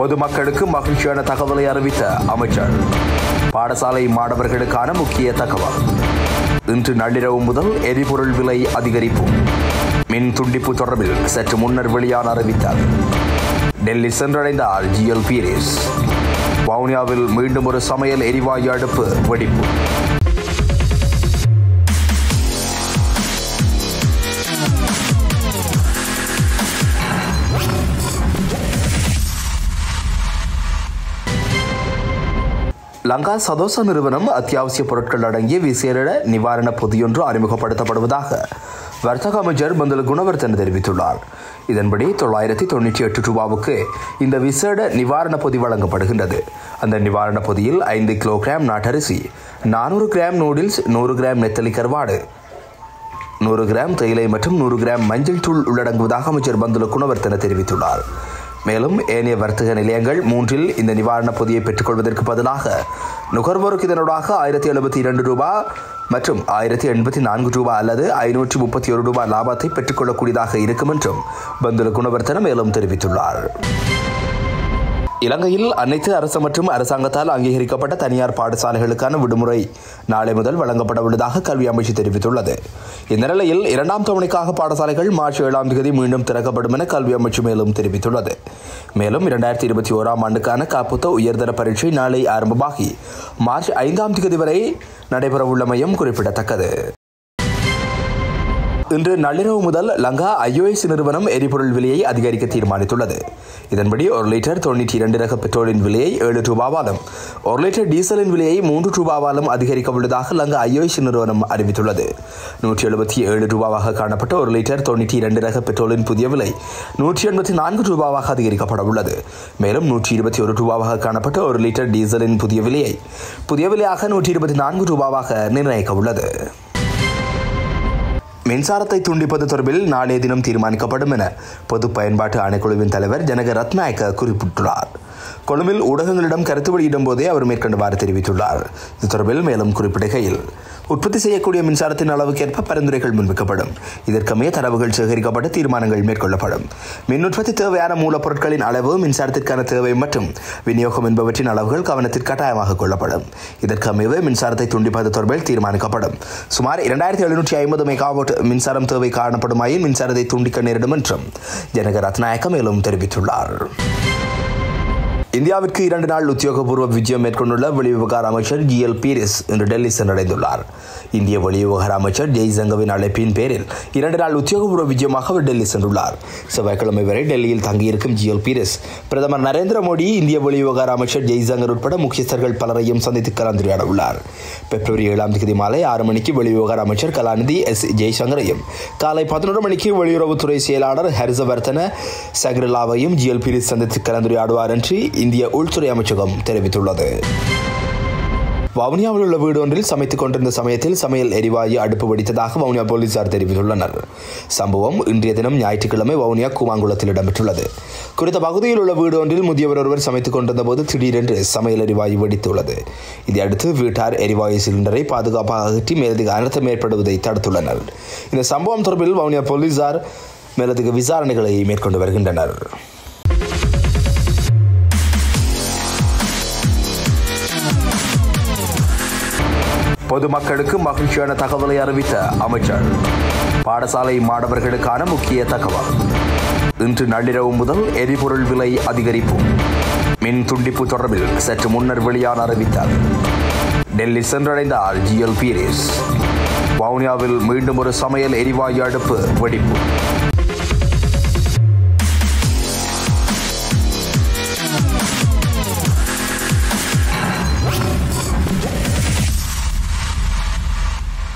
பொதுமக்களுக்கு மகிழ்ச்சியான தகவலை அறிவித்த அமைச்சர் பாடசாலை மாணவர்களுக்கான முக்கிய தகவல் இன்று நள்ளிரவு முதல் எரிபொருள் விலை அதிகரிப்பு மின் துண்டிப்பு தொடர்பில் சற்று முன்னர் வெளியான அறிவித்தார் டெல்லி சென்றடைந்தார் ஜிஎல் பீரிஸ் வவுனியாவில் மீண்டும் ஒரு சமையல் எரிவாயு அடுப்பு வெடிப்பு லங்கா சதோச நிறுவனம் அத்தியாவசிய பொருட்கள் அடங்கிய விசேட நிவாரண பொதியொன்று அறிமுகப்படுத்தப்படுவதாக வர்த்தக அமைச்சர் பந்தல குணவர்த்தன் தெரிவித்துள்ளார் இதன்படி தொள்ளாயிரத்தி தொண்ணூற்றி எட்டு ரூபாவுக்கு இந்த விசேட நிவாரண பொதி வழங்கப்படுகின்றது அந்த நிவாரண பொதியில் ஐந்து கிலோகிராம் நாட்டரிசி நானூறு கிராம் நூடில்ஸ் நூறு கிராம் நெத்தலி கருவாடு நூறு கிராம் தேயிலை மற்றும் நூறு கிராம் மஞ்சள் தூள் உள்ளடங்குவதாக அமைச்சர் பந்துல குணவர்த்தன தெரிவித்துள்ளார் மேலும் ஏனைய வர்த்தக நிலையங்கள் மூன்றில் இந்த நிவாரணப் பொதியை பெற்றுக்கொள்வதற்கு பதிலாக நுகர்வோருக்கு இதனூடாக ஆயிரத்தி எழுபத்தி இரண்டு ரூபாய் மற்றும் ஆயிரத்தி எண்பத்தி நான்கு ரூபாய் அல்லது ஐநூற்றி முப்பத்தி ஒரு ரூபாய் லாபத்தை பெற்றுக்கொள்ளக்கூடியதாக இருக்கும் என்றும் பந்துல குணவர்த்தன மேலும் தெரிவித்துள்ளார் இலங்கையில் அனைத்து அரசு மற்றும் அரசாங்கத்தால் அங்கீகரிக்கப்பட்ட தனியார் பாடசாலைகளுக்கான விடுமுறை நாளை முதல் வழங்கப்பட உள்ளதாக கல்வி அமைச்சு தெரிவித்துள்ளது இந்த நிலையில் இரண்டாம் தவணைக்காக பாடசாலைகள் மார்ச் ஏழாம் தேதி மீண்டும் திறக்கப்படும் என கல்வி அமைச்சு மேலும் தெரிவித்துள்ளது மேலும் இரண்டாயிரத்தி இருபத்தி ஓராம் ஆண்டுக்கான காப்புத்த உயர்தர பரீட்சை நாளை ஆரம்பமாகி மார்ச் ஐந்தாம் தேதி வரை நடைபெறவுள்ளமையும் குறிப்பிடத்தக்கது இன்று நள்ளிரவு முதல் லங்கா ஐஓஎஸ் நிறுவனம் எரிபொருள் விலையை அதிகரிக்க தீர்மானித்துள்ளது இதன்படி ஒரு லிட்டர் தொண்ணூற்றி இரண்டு ரக பெட்ரோலின் விலையை ஏழு ரூபாவாலும் ஒரு லிட்டர் டீசலின் விலையை மூன்று ரூபாவாலும் அதிகரிக்க உள்ளதாக லங்கா ஐஓஎஸ் நிறுவனம் அறிவித்துள்ளது நூற்றி எழுபத்தி ஏழு ரூபாவாக காணப்பட்ட ஒரு லிட்டர் தொண்ணூற்றி இரண்டு ரக பெட்ரோலின் புதிய விலை நூற்றி எண்பத்தி நான்கு ரூபாவாக அதிகரிக்கப்பட உள்ளது மேலும் நூற்றி இருபத்தி ஒரு ரூபாவாக காணப்பட்ட ஒரு லிட்டர் டீசலின் புதிய விலையை புதிய விலையாக நூற்றி இருபத்தி நான்கு ரூபாவாக நிர்ணயிக்க உள்ளது மின்சாரத்தை துண்டிப்பது தொடர்பில் நாளைய தினம் தீர்மானிக்கப்படும் என பொது பயன்பாட்டு ஆணைக்குழுவின் தலைவர் ஜனக ரத்நாயக்க குறிப்பிட்டுள்ளார் கொழும்பில் ஊடகங்களிடம் கருத்து வெளியிடும் போதே அவர் மேற்கண்டவாறு தெரிவித்துள்ளார் இது தொடர்பில் மேலும் குறிப்பிடுகையில் உற்பத்தி செய்யக்கூடிய மின்சாரத்தின் அளவுக்கேற்ப பரிந்துரைகள் முன்வைக்கப்படும் இதற்கமைய தரவுகள் சேகரிக்கப்பட்டு தீர்மானங்கள் மேற்கொள்ளப்படும் மின் உற்பத்தி தேவையான மூலப்பொருட்களின் அளவு மின்சாரத்திற்கான தேவை மற்றும் விநியோகம் என்பவற்றின் அளவுகள் கவனத்தில் கட்டாயமாக கொள்ளப்படும் இதற்கமைய மின்சாரத்தை துண்டிப்பது தொடர்பில் தீர்மானிக்கப்படும் சுமார் இரண்டாயிரத்தி எழுநூற்றி ஐம்பது மெகாவாட் மின்சாரம் தேவை காணப்படுமாயின் மின்சாரத்தை துண்டிக்க நேரிடும் என்றும் ஜனக ரத்நாயக்க மேலும் தெரிவித்துள்ளார் இந்தியாவிற்கு இரண்டு நாள் உத்தியோகபூர்வ விஜயம் மேற்கொண்டுள்ள வெளிவிவகார அமைச்சர் ஜி எல் பீரிஸ் இன்று டெல்லி சென்றடைந்துள்ளார் இந்திய வெளிவிவகார அமைச்சர் ஜெய்சங்கவின் அழைப்பின் பேரில் இரண்டு நாள் உத்தியோகபூர்வ விஜயமாக அவர் டெல்லி சென்றுள்ளார் செவ்வாய்க்கிழமை வரை டெல்லியில் தங்கியிருக்கும் ஜி எல் பீரிஸ் பிரதமர் நரேந்திர மோடி இந்திய வெளிவிவகார அமைச்சர் ஜெய்சங்கர் உட்பட முக்கியஸ்தர்கள் பலரையும் சந்தித்து கலந்துரையாட உள்ளார் பிப்ரவரி ஏழாம் தேதி மாலை ஆறு மணிக்கு வெளிவிவகார அமைச்சர் கலாநிதி எஸ் ஜெய்சங்கரையும் காலை பதினொரு மணிக்கு வெளியுறவுத்துறை செயலாளர் ஹரிசவர்தன சக்ரிலாவையும் ஜி எல் பீரிஸ் சந்தித்து கலந்துரையாடுவார் என்று இந்திய உள்துறை அமைச்சகம் தெரிவித்துள்ளது வவுனியாவில் உள்ள வீடு ஒன்றில் சமைத்துக் கொண்டிருந்த சமயத்தில் சமையல் எரிவாயு அடுப்பு வெடித்ததாக வவுனியா போலீசார் தெரிவித்துள்ளனர் சம்பவம் இன்றைய தினம் ஞாயிற்றுக்கிழமை வவுனியா கூவாங்குளத்தில் இடம்பெற்றுள்ளது குறித்த பகுதியில் உள்ள வீடு ஒன்றில் முதியவர் ஒருவர் சமைத்துக் கொண்டிருந்த போது திடீரென்று சமையல் எரிவாயு வெடித்துள்ளது இதையடுத்து வீட்டார் எரிவாயு சிலிண்டரை பாதுகாப்பாக அகற்றி மேலதிக அனர்த்தம் ஏற்படுவதை தடுத்துள்ளனர் இந்த சம்பவம் தொடர்பில் வவுனியா போலீசார் மேலதிக விசாரணைகளை மேற்கொண்டு வருகின்றனர் பொதுமக்களுக்கு மகிழ்ச்சியான தகவலை அறிவித்த அமைச்சர் பாடசாலை மாணவர்களுக்கான முக்கிய தகவல் இன்று நள்ளிரவு முதல் எரிபொருள் விலை அதிகரிப்பு மின் துண்டிப்பு தொடர்பில் சற்று முன்னர் வெளியான அறிவித்தார் டெல்லி சென்றடைந்தார் ஜிஎல் பீரிஸ் வவுனியாவில் மீண்டும் ஒரு சமையல் எரிவாயு அடுப்பு வெடிப்பு